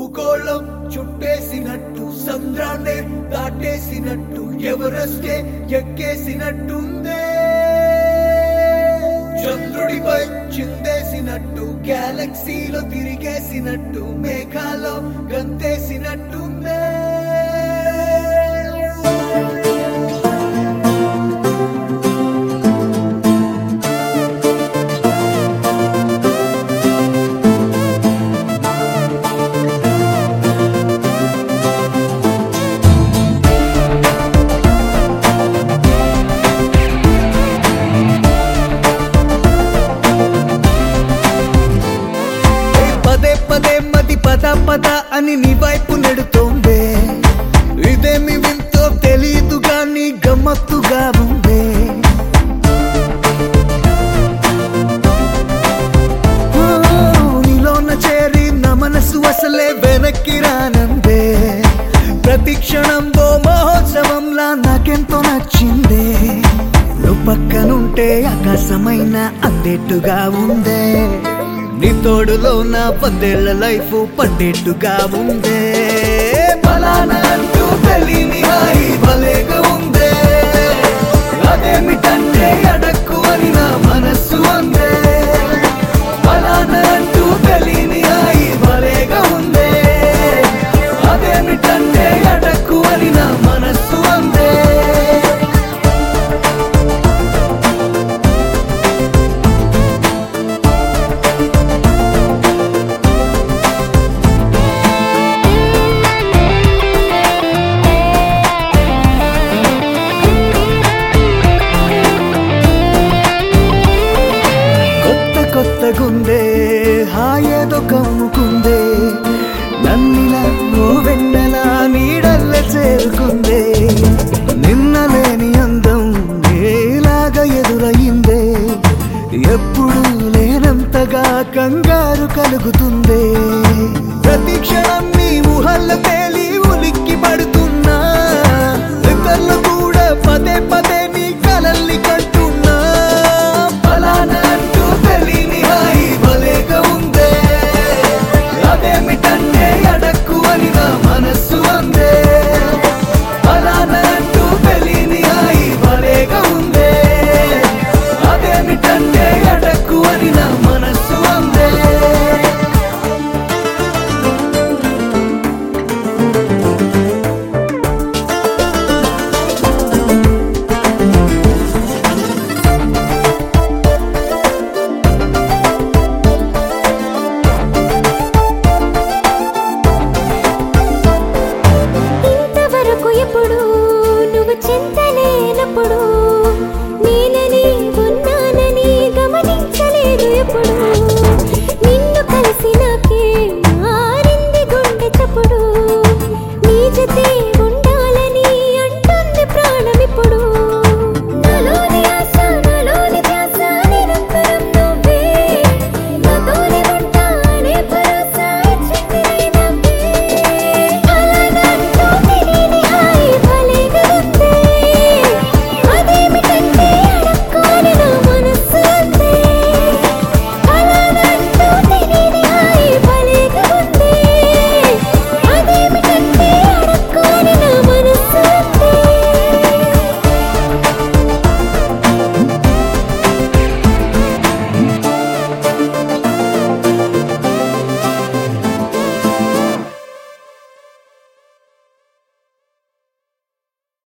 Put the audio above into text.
భూగోళం చుట్టేసినట్టు సంద్రాన్నే దాటేసినట్టు ఎవరెస్టే ఎక్కేసినట్టుందే చంద్రుడిపై చిందేసినట్టు గ్యాలక్సీలో తిరిగేసినట్టు మేఘాలో గంతేసినట్టుందే పదే పదే మది పద పద అని నీ వైపు నెడుతోందే ఇదేమి వింతో తెలియదు గాని గమ్మత్తుగా ఉందే ఓ, నీలోన చేరి నా మనసు అసలే వెనక్కి రానందే ప్రతి క్షణంలో మహోత్సవంలా నాకెంతో నచ్చిందే నువ్వు పక్కనుంటే ఆకాశమైన అందేట్టుగా ఉందే నీ తోడులో నా పందేళ్ల లైఫ్ పండేట్టుగా ఉందే బలానా అంటూ తెలియని హాయి భలేగా ఉందే అదేమిటంటే అడ